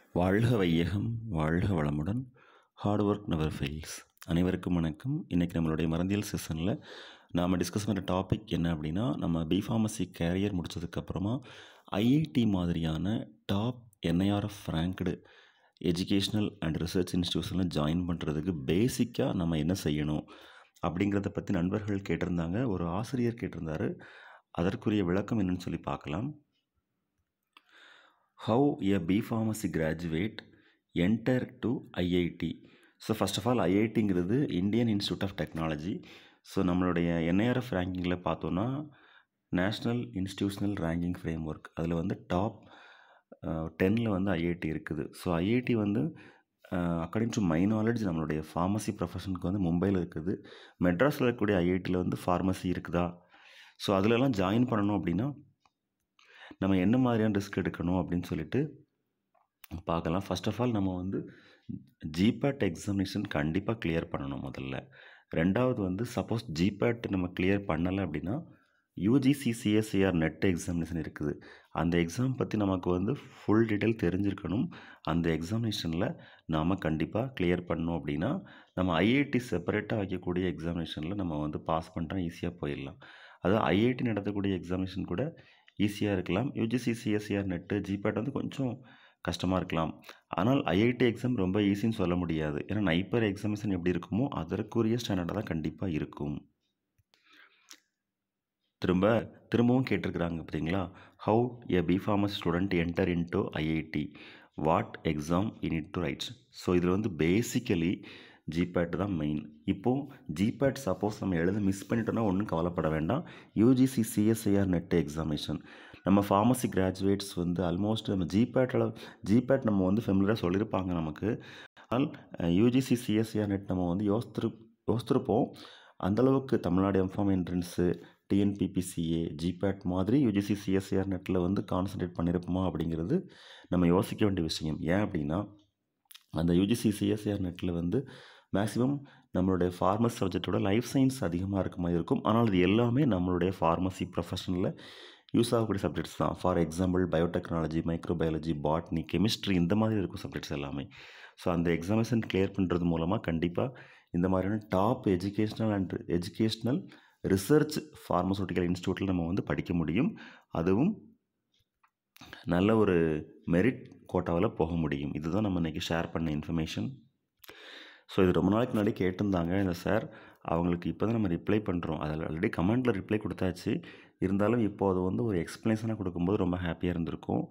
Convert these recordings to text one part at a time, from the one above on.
வாழ்க வையகம் வாழ்க வளமுடன் ஹார்ட் ஒர்க் நெவர் ஃபெயில்ஸ் அனைவருக்கும் வணக்கம் இன்றைக்கி நம்மளுடைய மறந்தியல் செஷனில் நாம் டிஸ்கஸ் பண்ணுற டாபிக் என்ன அப்படின்னா நம்ம பிஃபார்மசி கேரியர் முடித்ததுக்கப்புறமா ஐஐடி மாதிரியான top NIRF ranked educational and research இன்ஸ்டியூஷனில் ஜாயின் பண்ணுறதுக்கு பேசிக்காக நம்ம என்ன செய்யணும் அப்படிங்கிறத பற்றி நண்பர்கள் கேட்டிருந்தாங்க ஒரு ஆசிரியர் கேட்டிருந்தாரு அதற்குரிய விளக்கம் என்னன்னு சொல்லி பார்க்கலாம் how a B pharmacy graduate enter to IIT so first of all ஐஐடிங்கிறது Indian institute of technology so நம்மளுடைய என்ஐஆர்எஃப் ரேங்கிங்கில் பார்த்தோன்னா national institutional ranking framework அதில் வந்து டாப் டென்னில் வந்து ஐஐடி இருக்குது ஸோ ஐஐடி வந்து அக்கார்டிங் டு மை நாலேஜ் நம்மளுடைய ஃபார்மசி ப்ரொஃபஷனுக்கு வந்து மும்பையில் இருக்குது மெட்ராஸில் இருக்கக்கூடிய ஐஐடியில் வந்து ஃபார்மசி இருக்குதா ஸோ அதிலலாம் ஜாயின் பண்ணணும் அப்படின்னா நம்ம என்ன மாதிரியான ரிஸ்க் எடுக்கணும் அப்படின்னு சொல்லிட்டு பார்க்கலாம் ஃபர்ஸ்ட் ஆஃப் ஆல் நம்ம வந்து ஜிபேட் எக்ஸாமினேஷன் கண்டிப்பாக கிளியர் பண்ணணும் முதல்ல ரெண்டாவது வந்து சப்போஸ் ஜிபேட் நம்ம கிளியர் பண்ணலை அப்படின்னா யூஜிசி சிஎஸ்சிஆர் நெட் எக்ஸாமினேஷன் இருக்குது அந்த எக்ஸாம் பற்றி நமக்கு வந்து ஃபுல் டீட்டெயில் தெரிஞ்சிருக்கணும் அந்த எக்ஸாமினேஷனில் நாம் கண்டிப்பாக கிளியர் பண்ணோம் அப்படின்னா நம்ம ஐஐடி செப்பரேட்டாக வைக்கக்கூடிய எக்ஸாமினேஷனில் நம்ம வந்து பாஸ் பண்ணுறோம் ஈஸியாக போயிடலாம் அதாவது ஐஐடி நடத்தக்கூடிய எக்ஸாமினேஷன் கூட ஈஸியாக இருக்கலாம் யூஜிசி சிஎஸ்சிஆர் நெட்டு ஜிபேட் வந்து கொஞ்சம் கஷ்டமாக இருக்கலாம் ஆனால் ஐஐடி எக்ஸாம் ரொம்ப ஈஸின்னு சொல்ல முடியாது ஏன்னா நைப்பர் எக்ஸாமினேஷன் எப்படி இருக்குமோ அதற்குரிய ஸ்டாண்டர்டாக தான் கண்டிப்பாக இருக்கும் திரும்ப திரும்பவும் கேட்டிருக்கிறாங்க பார்த்தீங்களா how a B pharmacy student enter in to IIT what exam in it to writes so இதில் வந்து பேசிக்கலி ஜிபேட் தான் மெயின் இப்போது ஜிபேட் சப்போஸ் நம்ம எழுத மிஸ் பண்ணிட்டோன்னா ஒன்றும் கவலைப்பட வேண்டாம் யூஜிசி சிஎஸ்ஐஆர் நெட் எக்ஸாமினேஷன் நம்ம ஃபார்மசி கிராஜுவேட்ஸ் வந்து ஆல்மோஸ்ட் நம்ம ஜிபேட்டில் ஜிபேட் நம்ம வந்து ஃபெமிலியராக சொல்லியிருப்பாங்க நமக்கு ஆனால் யூஜிசி சிஎஸ்ஐஆர் நெட் நம்ம வந்து யோசித்திரு யோசித்திருப்போம் அந்தளவுக்கு Tamil Nadu M Pharm entrance TNPPCA GPAT மாதிரி யூஜிசி சிஎஸ்சிஆர் நெட்டில் வந்து கான்சன்ட்ரேட் பண்ணியிருப்போமா அப்படிங்கிறது நம்ம யோசிக்க வேண்டிய விஷயம் ஏன் அப்படின்னா அந்த யூஜிசி சிஎஸ்சிஆர் நெட்டில் வந்து மேக்ஸிமம் நம்மளுடைய ஃபார்மசி சப்ஜெக்டோட லைஃப் சயின்ஸ் அதிகமாக இருக்க மாதிரி இருக்கும் ஆனால் இது எல்லாமே நம்மளுடைய ஃபார்மசி ப்ரொஃபஷனில் யூஸ் ஆகக்கூடிய சப்ஜெக்ட்ஸ் தான் for example biotechnology microbiology botany chemistry இந்த மாதிரி இருக்கும் சப்ஜெக்ட்ஸ் எல்லாமே ஸோ அந்த எக்ஸாமினேஷன் கிளியர் பண்ணுறது மூலமாக கண்டிப்பாக இந்த மாதிரியான top educational and educational research pharmaceutical இன்ஸ்டியூட்டில் நம்ம வந்து படிக்க முடியும் அதுவும் நல்ல ஒரு மெரிட் கோட்டாவில் போக முடியும் இதுதான் நம்ம இன்றைக்கி ஷேர் பண்ண இன்ஃபர்மேஷன் ஸோ இது ரொம்ப நாளைக்கு முன்னாடி கேட்டிருந்தாங்க இந்த சார் அவங்களுக்கு இப்போ தான் நம்ம ரிப்ளை பண்ணுறோம் அதில் ஆல்ரெடி கமெண்ட்டில் ரிப்ளை கொடுத்தாச்சு இருந்தாலும் இப்போ அது வந்து ஒரு எக்ஸ்ப்ளனேஷனாக கொடுக்கும்போது ரொம்ப ஹாப்பியாக இருந்திருக்கும்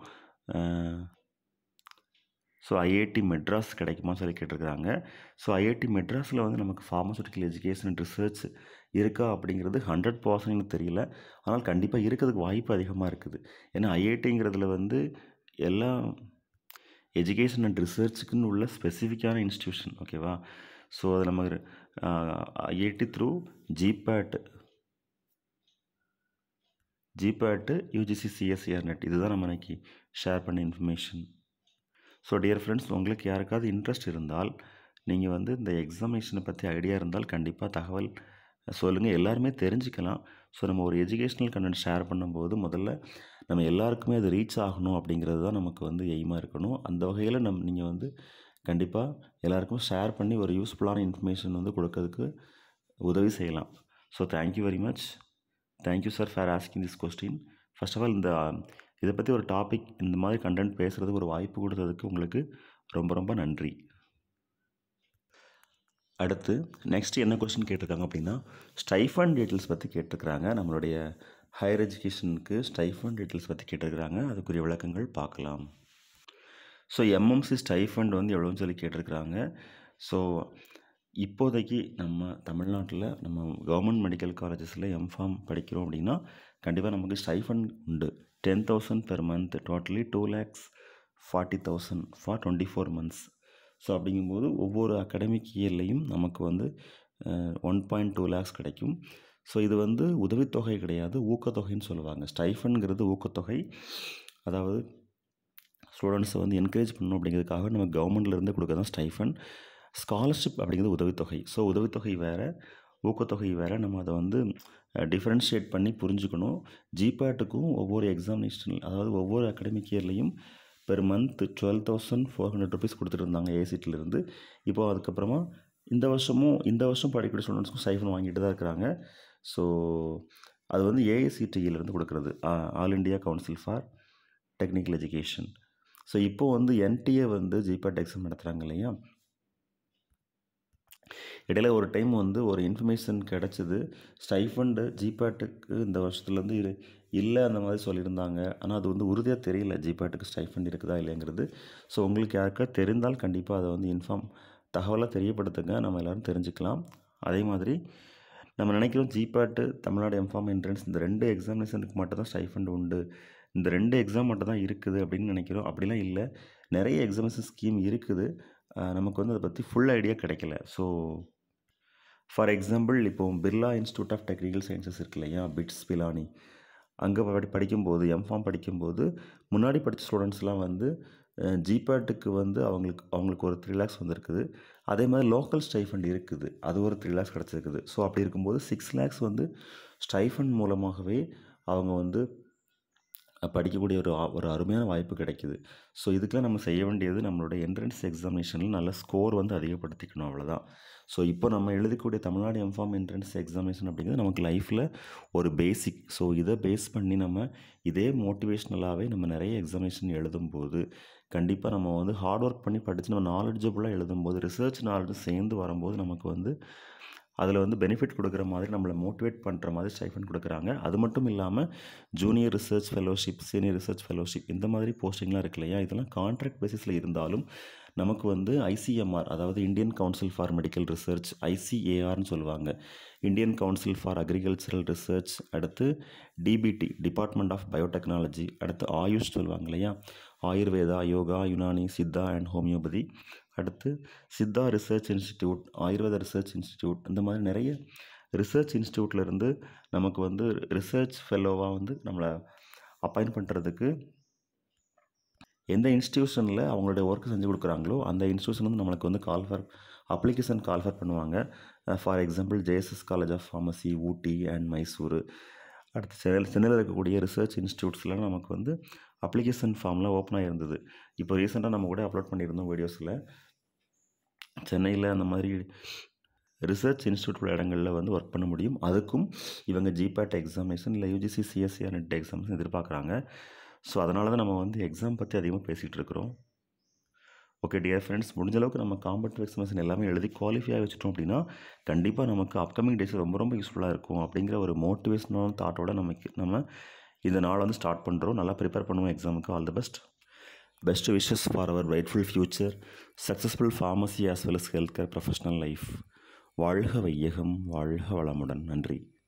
ஸோ ஐஐடி மெட்ராஸ் கிடைக்குமா சொல்லி கேட்டிருக்கிறாங்க ஸோ ஐஐடி மெட்ராஸில் வந்து நமக்கு ஃபார்மசூட்டிக்கல் எஜுகேஷன் அண்ட் ரிசர்ச் இருக்கா அப்படிங்கிறது ஹண்ட்ரட் பர்சன்ட்னு தெரியல ஆனால் கண்டிப்பாக இருக்கிறதுக்கு வாய்ப்பு அதிகமாக இருக்குது ஏன்னா ஐஐடிங்கிறதுல வந்து எல்லா எஜுகேஷன் அண்ட் ரிசர்ச்சுக்குன்னு உள்ள ஸ்பெசிஃபிக்கான இன்ஸ்டியூஷன் ஓகேவா ஸோ அது நம்ம IIT through GPAT GPAT UGC CSCR NET இதுதான் நம்ம இன்னைக்கு ஷேர் பண்ண இன்ஃபர்மேஷன் ஸோ டியர் ஃப்ரெண்ட்ஸ் உங்களுக்கு யாருக்காவது இன்ட்ரெஸ்ட் இருந்தால் நீங்கள் வந்து இந்த எக்ஸாமினேஷனை பற்றி ஐடியா இருந்தால் கண்டிப்பாக தகவல் சொல்லுங்கள் எல்லாருமே தெரிஞ்சுக்கலாம் ஸோ நம்ம ஒரு எஜுகேஷ்னல் கண்டென்ட் ஷேர் பண்ணும்போது முதல்ல நம்ம எல்லாருக்குமே அது ரீச் ஆகணும் அப்படிங்கிறது தான் நமக்கு வந்து எய்மாக இருக்கணும் அந்த வகையில் நம் நீங்கள் வந்து கண்டிப்பாக எல்லாருக்கும் ஷேர் பண்ணி ஒரு யூஸ்ஃபுல்லான இன்ஃபர்மேஷன் வந்து கொடுக்கறதுக்கு உதவி செய்யலாம் so thank you very much thank you sir for asking this question first of all இந்த இதை பற்றி ஒரு டாபிக் இந்த மாதிரி கண்டென்ட் பேசுகிறதுக்கு ஒரு வாய்ப்பு கொடுத்ததுக்கு உங்களுக்கு ரொம்ப ரொம்ப நன்றி அடுத்து நெக்ஸ்ட் என்ன கொஸ்டின் கேட்டிருக்காங்க அப்படின்னா ஸ்டைஃபண்ட் டீட்டெயில்ஸ் பற்றி கேட்டிருக்கிறாங்க நம்மளுடைய ஹையர் எஜுகேஷனுக்கு ஸ்டைஃபண்ட் டீட்டெயில்ஸ் பற்றி கேட்டிருக்கிறாங்க அதுக்குரிய விளக்கங்கள் பார்க்கலாம் ஸோ எம்எம்சி ஸ்டைஃபண்ட் வந்து எவ்வளோன்னு சொல்லி கேட்டிருக்கிறாங்க ஸோ இப்போதைக்கு நம்ம தமிழ்நாட்டில் நம்ம கவர்மெண்ட் மெடிக்கல் காலேஜஸில் எம்ஃபார்ம் படிக்கிறோம் அப்படின்னா கண்டிப்பாக நமக்கு ஸ்டைஃபண்ட் உண்டு ten thousand per month totally two lakhs forty thousand for twenty four months so அப்படிங்கும்போது ஒவ்வொரு அகாடமிக் இயர்லேயும் நமக்கு வந்து ஒன் பாயிண்ட் டூ லேக்ஸ் கிடைக்கும் ஸோ இது வந்து உதவித்தொகை கிடையாது ஊக்கத்தொகைன்னு சொல்லுவாங்க ஸ்டைஃபன்ங்கிறது ஊக்கத்தொகை அதாவது ஸ்டூடெண்ட்ஸை வந்து என்கரேஜ் பண்ணணும் அப்படிங்கிறதுக்காக நம்ம கவர்மெண்ட்லேருந்து கொடுக்க தான் ஸ்டைஃபன் ஸ்காலர்ஷிப் அப்படிங்கிறது உதவித்தொகை ஸோ உதவித்தொகை வேறு ஊக்கத்தொகை வேறு நம்ம அதை வந்து டிஃப்ரென்ஷியேட் பண்ணி புரிஞ்சுக்கணும் ஜிபேட்டுக்கும் ஒவ்வொரு எக்ஸாமினேஷன் அதாவது ஒவ்வொரு அகாடமிக் இயர்லேயும் per month twelve thousand four hundred rupees கொடுத்துட்டு இருந்தாங்க ஏசிட்டிலேருந்து இப்போ அதுக்கப்புறமா இந்த வருஷமும் இந்த வருஷம் படிக்கக்கூடிய ஸ்டூடெண்ட்ஸ்க்கும் ஸ்டைஃபன் வாங்கிட்டு தான் இருக்கிறாங்க ஸோ அது வந்து ஏஐசிடியிலேருந்து கொடுக்குறது all India council for technical education so இப்போது வந்து என்டிஏ வந்து ஜிபேட் எக்ஸாம் நடத்துகிறாங்க இல்லையா இடையில ஒரு டைம் வந்து ஒரு இன்ஃபர்மேஷன் கிடச்சிது ஸ்டைஃபண்டு ஜிபேட்டுக்கு இந்த வருஷத்துலேருந்து இரு இல்லை அந்த மாதிரி சொல்லியிருந்தாங்க ஆனால் அது வந்து உறுதியாக தெரியல ஜிபேட்டுக்கு ஸ்டைஃபண்ட் இருக்குதா இல்லைங்கிறது ஸோ உங்களுக்கு யாருக்கா தெரிந்தால் கண்டிப்பாக அதை வந்து இன்ஃபார்ம் தகவலாக தெரியப்படுத்துங்க நம்ம எல்லோரும் தெரிஞ்சுக்கலாம் அதே மாதிரி நம்ம நினைக்கிறோம் ஜிபேட்டு தமிழ்நாடு எம்ஃபார்ம் என்ட்ரன்ஸ் இந்த ரெண்டு எக்ஸாமினேஷனுக்கு மட்டும் தான் ஸ்டைஃபண்ட் உண்டு இந்த ரெண்டு எக்ஸாம் மட்டும் தான் இருக்குது அப்படின்னு நினைக்கிறோம் அப்படிலாம் இல்லை நிறைய எக்ஸாமினேஷன் ஸ்கீம் இருக்குது நமக்கு வந்து அதை பற்றி ஃபுல் ஐடியா கிடைக்கல ஸோ ஃபார் எக்ஸாம்பிள் இப்போ Birla institute of technical sciences இருக்கு இல்லையா பிட்ஸ் பிலானி அங்கே படி படிக்கும்போது எம்ஃபார்ம் படிக்கும்போது முன்னாடி படித்த ஸ்டூடெண்ட்ஸ்லாம் வந்து ஜிபேட்டுக்கு வந்து அவங்களுக்கு அவங்களுக்கு ஒரு த்ரீ லேக்ஸ் வந்துருக்குது அதே மாதிரி லோக்கல் ஸ்டைஃபண்ட் இருக்குது அது ஒரு த்ரீ லேக்ஸ் கிடச்சிருக்குது ஸோ அப்படி இருக்கும்போது சிக்ஸ் லேக்ஸ் வந்து ஸ்டைஃபண்ட் மூலமாகவே அவங்க வந்து படிக்கக்கூடிய ஒரு ஒரு அருமையான வாய்ப்பு கிடைக்கிது ஸோ இதுக்கெலாம் நம்ம செய்ய வேண்டியது நம்மளோட என்ட்ரன்ஸ் எக்ஸாமினேஷனில் நல்ல ஸ்கோர் வந்து அதிகப்படுத்திக்கணும் அவ்வளோதான் ஸோ இப்போ நம்ம எழுதக்கூடிய தமிழ்நாடு எம்ஃபார்ம் என்ட்ரன்ஸ் எக்ஸாமினேஷன் அப்படிங்கிறது நமக்கு லைஃப்பில் ஒரு பேசிக் ஸோ இதை பேஸ் பண்ணி நம்ம இதே மோட்டிவேஷ்னலாகவே நம்ம நிறைய எக்ஸாமினேஷன் எழுதும்போது கண்டிப்பாக நம்ம வந்து ஹார்ட் ஒர்க் பண்ணி படித்து நம்ம நாலேஜபுளாக எழுதும்போது ரிசர்ச் நாலேஜ் சேர்ந்து வரும்போது நமக்கு வந்து அதில் வந்து பெனிஃபிட் கொடுக்குற மாதிரி நம்மளை மோட்டிவேட் பண்ணுற மாதிரி ஸ்டைஃபன் கொடுக்குறாங்க அது மட்டும் இல்லாமல் junior research fellowship senior research fellowship இந்த மாதிரி போஸ்டிங்லாம் இருக்கு இல்லையா இதெல்லாம் கான்ட்ராக்ட் பேசிஸில் இருந்தாலும் நமக்கு வந்து ஐசிஎம்ஆர் அதாவது Indian council for medical research ஐசிஏஆர்னு சொல்லுவாங்க Indian council for agricultural research அடுத்து டிபிடி டிபார்ட்மெண்ட் ஆஃப் பயோடெக்னாலஜி அடுத்து ஆயுஷ் சொல்லுவாங்க இல்லையா ஆயுர்வேதா யோகா யுனானி சித்தா அண்ட் ஹோமியோபதி அடுத்து Siddha research institute Ayurveda research institute இந்த மாதிரி நிறைய ரிசர்ச் இன்ஸ்டியூட்லேருந்து நமக்கு வந்து ரிசர்ச் ஃபெல்லோவாக வந்து நம்மளை அப்பாயிண்ட் பண்ணுறதுக்கு எந்த இன்ஸ்டியூஷனில் அவங்களுடைய ஒர்க் செஞ்சு கொடுக்குறாங்களோ அந்த இன்ஸ்டியூஷன் வந்து நம்மளுக்கு வந்து call for application call for பண்ணுவாங்க for example JSS college of pharmacy Ooty and Mysore அடுத்து சென்னையில் சென்னையில் இருக்கக்கூடிய ரிசர்ச் இன்ஸ்டியூட்ஸ்லாம் நமக்கு வந்து அப்ளிகேஷன் ஃபார்ம்லாம் ஓப்பன் ஆகிருந்தது இப்போ ரீசெண்டாக நம்ம கூட அப்லோட் பண்ணியிருந்தோம் வீடியோஸில் சென்னையில் அந்த மாதிரி ரிசர்ச் இன்ஸ்டியூட் உள்ள இடங்களில் வந்து ஒர்க் பண்ண முடியும் அதுக்கும் இவங்க ஜிபேட் எக்ஸாமினேஷன் இல்லை யூஜிசி சிஎஸ்சிஆர் நெட் எக்ஸாம்ஸ் எதிர்பார்க்குறாங்க ஸோ அதனால தான் நம்ம வந்து எக்ஸாம் பற்றி அதிகமாக பேசிகிட்டு இருக்கிறோம் ஓகே டியர் ஃப்ரெண்ட்ஸ் முடிஞ்ச அளவுக்கு நம்ம காம்படிட்டிவ் எக்ஸாமினேஷன் எல்லாமே எழுதி குவாலிஃபை ஆகி வச்சிட்டோம் அப்படின்னா கண்டிப்பாக நமக்கு அப்கமிங் டேஸ் ரொம்ப ரொம்ப யூஸ்ஃபுல்லாக இருக்கும் அப்படிங்கிற ஒரு மோட்டிவேஷனான தாட்டோட நமக்கு நம்ம இந்த நாள் வந்து ஸ்டார்ட் பண்ணுறோம் நல்லா ப்ரிப்பேர் பண்ணுவோம் எக்ஸாமுக்கு all the best best wishes for our brightful future successful pharmacy as well as health care professional life வாழ்க வையகம் வாழ்க வளமுடன் நன்றி